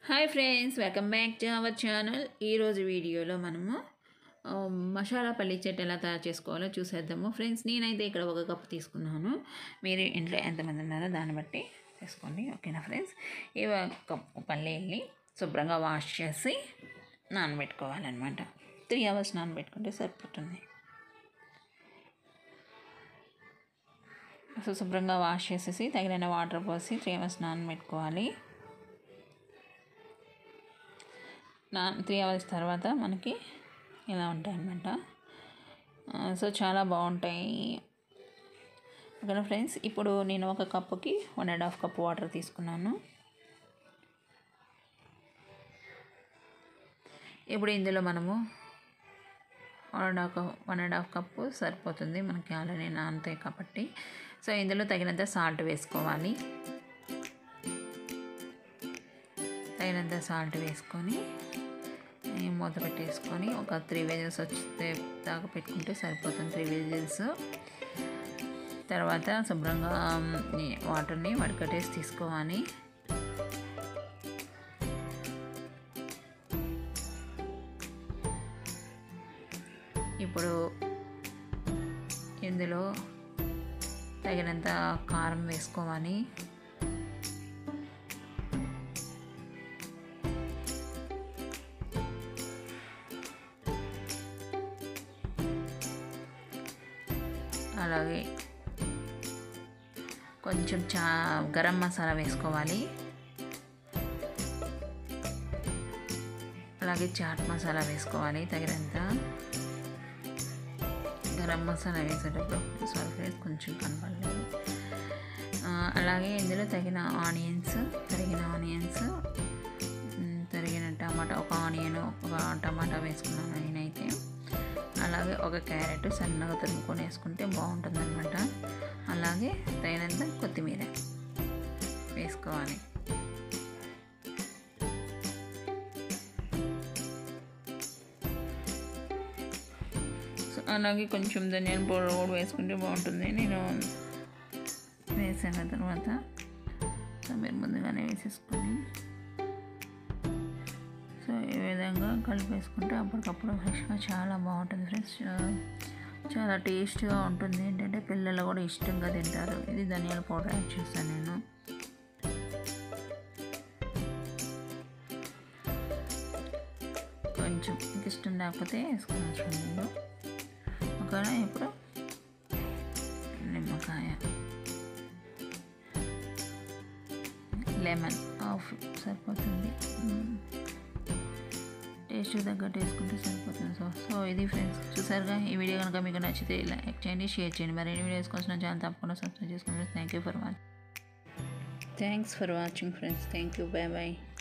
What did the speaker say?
Hi friends welcome back to our channel ఈరోజు వీడియోలో మనము ఆ, మసాలా పల్లి చెట్టు ఎలా తయారు చేసుకోవాలో చూసేద్దాము ఫ్రెండ్స్ నేనైతే ఇక్కడ ఒక కప్పు తీసుకున్నాను మీరు ఇంట్లో ఎంతమంది ఉన్నారో దాన్ని బట్టి తీసుకోండి ఓకేనా ఫ్రెండ్స్ ఈ ఒక కప్పు పల్లీల్ని శుభ్రంగా వాష్ చేసి నానబెట్టుకోవాలన్నమాట త్రీ అవర్స్ నానబెట్టుకుంటే సరిపోతుంది సో శుభ్రంగా వాష్ చేసేసి తగిన వాటర్ పోసి త్రీ అవర్స్ నానబెట్టుకోవాలి నా త్రీ అవర్స్ తర్వాత మనకి ఇలా ఉంటాయి అన్నమాట ఆ, సో చాలా బాగుంటాయి ఓకేనా ఫ్రెండ్స్ ఇప్పుడు నేను ఒక కప్పుకి one and half cup water తీసుకున్నాను ఇప్పుడు ఇందులో మనము one and half one and half cup సరిపోతుంది మనకి ఆల్రెడీ నానుతాయి కాబట్టి సో ఇందులో తగినంత సాల్ట్ వేసుకోవాలి తగినంత సాల్ట్ వేసుకొని ఈ మూత పెట్టేసుకొని ఒక త్రీ వేజెస్ వచ్చే దాకా పెట్టుకుంటే సరిపోతుంది త్రీ వేజెస్ తర్వాత శుభ్రంగా ఈ వాటర్ని వడకట్టేసి తీసుకోవాలి ఇప్పుడు ఇందులో తగినంత కారం వేసుకోవాలి అలాగే కొంచెం చా గరం మసాలా వేసుకోవాలి అలాగే చాట్ మసాలా వేసుకోవాలి తగినంత గరం మసాలా వేసేటప్పుడు సారీ ఫ్రెండ్స్ కొంచెం కనపడలేదు ఆ, అలాగే ఇందులో తగిన ఆనియన్స్ తరిగిన ఆనియన్స్ మ్, తరిగిన టమాటా ఒక ఆనియన్ ఒక టమాటా వేసుకున్నాను నేనైతే అలాగే ఒక క్యారెట్ సన్నగా తురుముకొని వేసుకుంటే బాగుంటుంది అనమాట అలాగే తగినంత కొత్తిమీర వేసుకోవాలి సో అలాగే కొంచెం ధనియాల పౌడర్ కూడా వేసుకుంటే బాగుంటుంది నేను వేసాను తర్వాత సో మీరు ముందుగానే వేసేసుకొని సో ఈ విధంగా కలిపేసుకుంటే అప్పటికప్పుడు ఫ్రెష్గా చాలా బాగుంటుంది ఫ్రెండ్స్ చాలా టేస్ట్గా ఉంటుంది ఏంటంటే పిల్లలు కూడా ఇష్టంగా తింటారు ఇది ధనియాల పౌడర్ యాడ్ చేస్తాను నేను కొంచెం మీకు ఇష్టం లేకపోతే వేసుకోవచ్చు నేను ఒకవేళ ఇప్పుడు నిమ్మకాయ లెమన్ ఆఫ్ సరిపోతుంది మ్మ్. టేస్ట్ తగ్గట్టు వేసుకుంటే సరిపోతుంది సో సో ఇది ఫ్రెండ్స్ చూసారుగా ఈ వీడియో కనుక మీకు నచ్చితే లైక్ చేయండి షేర్ చేయండి మరిన్ని వీడియోస్ కోసం నా ఛానల్ తప్పకుండా సబ్స్క్రైబ్ చేసుకోండి thank you for watching thanks for watching friends thank you bye bye